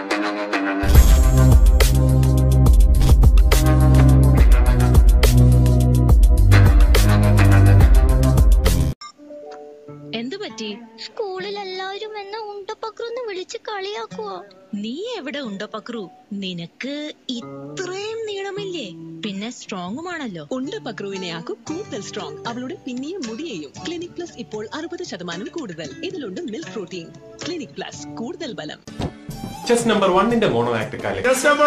എന്തു പറ്റി സ്കൂളിൽ എല്ലാവരും എന്നെ ഉണ്ടപ്പക്രൊന്ന് വിളിച്ച് കളിയാക്കുവോ നീ എവിടെ ഉണ്ടോ പക്രു നിനക്ക് ഇത്രയും നീളമില്ലേ പിന്നെ സ്ട്രോങ്ങുമാണല്ലോ ഉണ്ട് പക്രുവിനെ ആക്കും കൂടുതൽ സ്ട്രോങ് അവളുടെ പിന്നെയും മുടിയെയും ക്ലിനിക് പ്ലസ് ഇപ്പോൾ അറുപത് ശതമാനം കൂടുതൽ ഇതിലുണ്ട് മിൽക്ക് പ്രോട്ടീൻ ക്ലിനിക് പ്ലസ് കൂടുതൽ ബലം ചെസ് നമ്പർ വണ്ണിന്റെ മോണോ ആക്ട് കാലം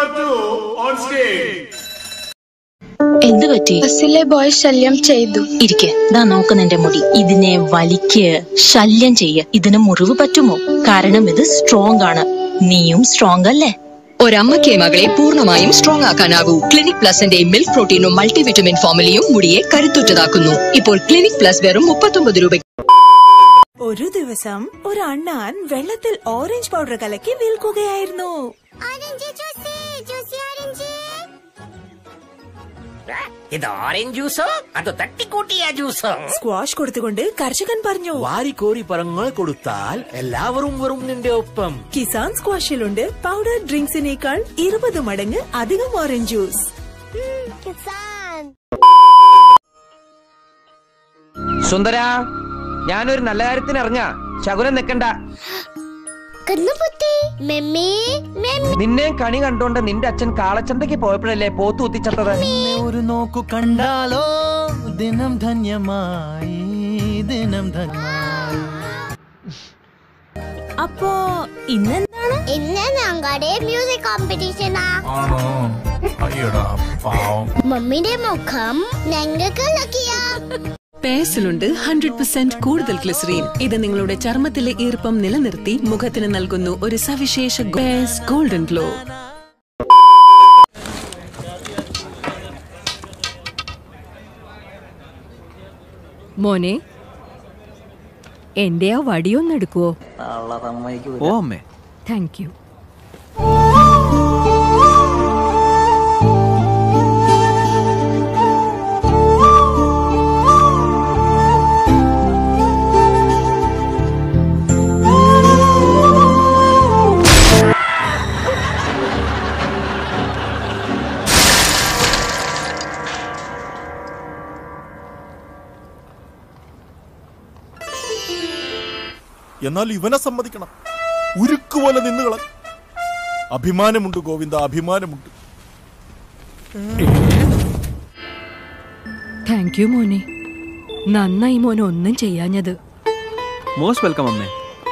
എന്തു പറ്റി ബസ്സിലെ ബോയ് ശല്യം ചെയ്തു ഇരിക്കെ ദാ നോക്ക് നിന്റെ മുടി ഇതിനെ വലിക്ക് ശല്യം ചെയ്യ ഇതിന് മുറിവ് പറ്റുമോ കാരണം ഇത് സ്ട്രോങ് ആണ് നീയും സ്ട്രോങ് അല്ലേ ഒരമ്മയ്ക്ക് മകളെ പൂർണ്ണമായും സ്ട്രോങ് ആക്കാനാകൂ ക്ലിനിക് പ്ലസിന്റെ മിൽക്ക് പ്രോട്ടീനും മൾട്ടിവിറ്റമിൻ ഫോമിലിയും മുടിയെ കരുത്തുറ്റതാക്കുന്നു ഇപ്പോൾ ക്ലിനിക് പ്ലസ് വെറും മുപ്പത്തൊമ്പത് രൂപ ഒരു ദിവസം ഒരു അണ്ണാൻ വെള്ളത്തിൽ ഓറഞ്ച് പൗഡർ കലക്കി വിൽക്കുകയായിരുന്നു ഇത് ഓറഞ്ച് ജ്യൂസോ അതോ തട്ടിക്കൂട്ടിയ ജ്യൂസോ സ്ക്വാഷ് കൊടുത്തുകൊണ്ട് കർഷകൻ പറഞ്ഞു വാരിക്കോരി പറങ്ങൾ കൊടുത്താൽ എല്ലാവരും വരും നിന്റെ ഒപ്പം കിസാൻ സ്ക്വാഷിലുണ്ട് പൗഡർ ഡ്രിങ്ക്സിനേക്കാൾ ഇരുപത് മടങ്ങ് അധികം ഓറഞ്ച് ജ്യൂസ് സുന്ദര ഞാനൊരു നല്ല കാര്യത്തിന് ഇറങ്ങാ ശകുനം നിക്കണ്ട കന്നുപുത്തി മെമ്മി മെമ്മി നിന്നെ കണി കണ്ടോണ്ട് നിന്റെ അച്ഛൻ കാളച്ചന്തയ്ക്ക് പോയപ്പോഴല്ലേ പോത്തു കുത്തിച്ചത്തത് ഒരു നോക്കു കണ്ടാലോ ദിനം ധന്യമായി ദിനം ധന്യമായി അപ്പോ ഇന്നെന്താണ് ഇന്ന് ഞങ്ങളുടെ മ്യൂസിക് കോമ്പറ്റീഷനാ ആണോ അയ്യടാ പാവം മമ്മിന്റെ മുഖം ഞങ്ങൾക്ക് ലക്കിയാ പേസിലുണ്ട് ഹൺഡ്രഡ് പെർസെന്റ് കൂടുതൽ ഗ്ലിസറീൻ ഇത് നിങ്ങളുടെ ചർമ്മത്തിലെ ഈർപ്പം നിലനിർത്തി മുഖത്തിന് നൽകുന്നു ഒരു സവിശേഷ പേസ് ഗോൾഡൻ ഗ്ലോ മോനെ എന്റെ ആ വടിയൊന്നെടുക്കുവോ ഓ അമ്മേ താങ്ക് യു എന്നാൽ ഇവനെ സമ്മതിക്കണം ഉരുക്കുപോലെ നിന്നുകള അഭിമാനമുണ്ട് ഗോവിന്ദ അഭിമാനമുണ്ട് താങ്ക് യു മോനെ നന്നായി മോനെ ഒന്നും ചെയ്യാഞ്ഞത് മോസ്റ്റ് വെൽക്കം അമ്മേ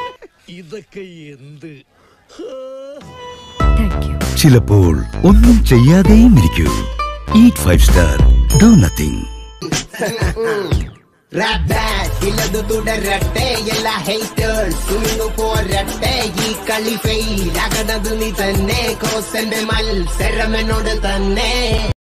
താങ്ക് യു ചിലപ്പോൾ ഒന്നും ചെയ്യാതെയും ഇരിക്കൂ eat five star do nothing ഇല്ലത് തുടരട്ടെ എല്ലാ ഹേറ്റേഴ്സ് പോരട്ടെ ഈ കളി ഫെയിൽ ആകണത് നീ തന്നെ കോസന്റെ മത്സരം എന്നോട് തന്നെ